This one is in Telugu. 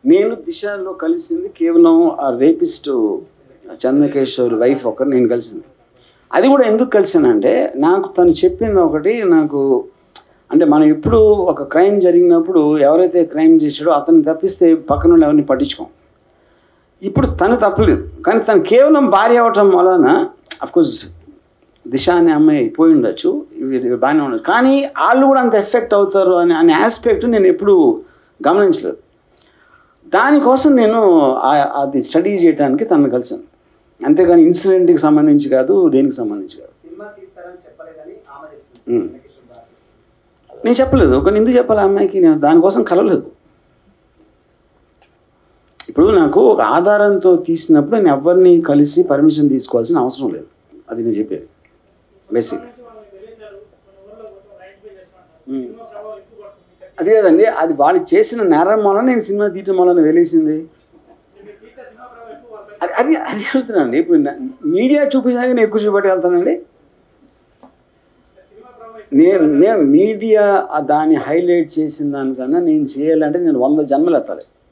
నేను దిశలో కలిసింది కేవలం ఆ రేపిస్ట్ చంద్రకేశ్వర్ వైఫ్ ఒకరు నేను కలిసింది అది కూడా ఎందుకు కలిసానంటే నాకు తను చెప్పింది ఒకటి నాకు అంటే మనం ఎప్పుడు ఒక క్రైమ్ జరిగినప్పుడు ఎవరైతే క్రైమ్ చేసాడో అతన్ని తప్పిస్తే పక్కన వాళ్ళు ఎవరిని పట్టించుకోం ఇప్పుడు తను తప్పలేదు కానీ తను కేవలం భార్య అవటం వలన అఫ్కోర్స్ దిశ అనే అమ్మాయి పోయి ఉండొచ్చు ఇవి బాగానే ఉండొచ్చు కానీ వాళ్ళు కూడా అంత ఎఫెక్ట్ అవుతారు అనే అనే ఆస్పెక్ట్ నేను ఎప్పుడు గమనించలేదు దానికోసం నేను ఆ- అది స్టడీ చేయడానికి తనను కలిసాను అంతేగాని ఇన్సిడెంట్కి సంబంధించి కాదు దేనికి సంబంధించి కాదు సినిమా తీస్తారని చెప్పలేదని ఆమె ఉమ్. చెప్తుంది కిషోర్ భారతి. నేను చెప్పలేదు ఒక ఎందుకు చెప్పాలి ఆ అమ్మాయికి నేను దానికోసం కలవలేదు ఇప్పుడు నాకు ఒక ఆధారంతో తీసినప్పుడు నేను ఎవరిని కలిసి పర్మిషన్ తీసుకోవాల్సిన అవసరం లేదు అది నేను చెప్పేది బేసిక్ అదే కదండి అది వాళ్ళు చేసిన నేరం వలన నేను సినిమా తీయటం వలన వెలిసింది అది అది అది అడుగుతున్నానండి ఇప్పుడు నా- మీడియా చూపించడానికి నేను ఎక్కువ చూపెట్టగలుగుతానండి నేను నేను మీడియా ఆ దాన్ని హైలైట్ చేసిన దానికన్నా నేను చేయాలంటే నేను వంద జన్మలు ఎత్తాలి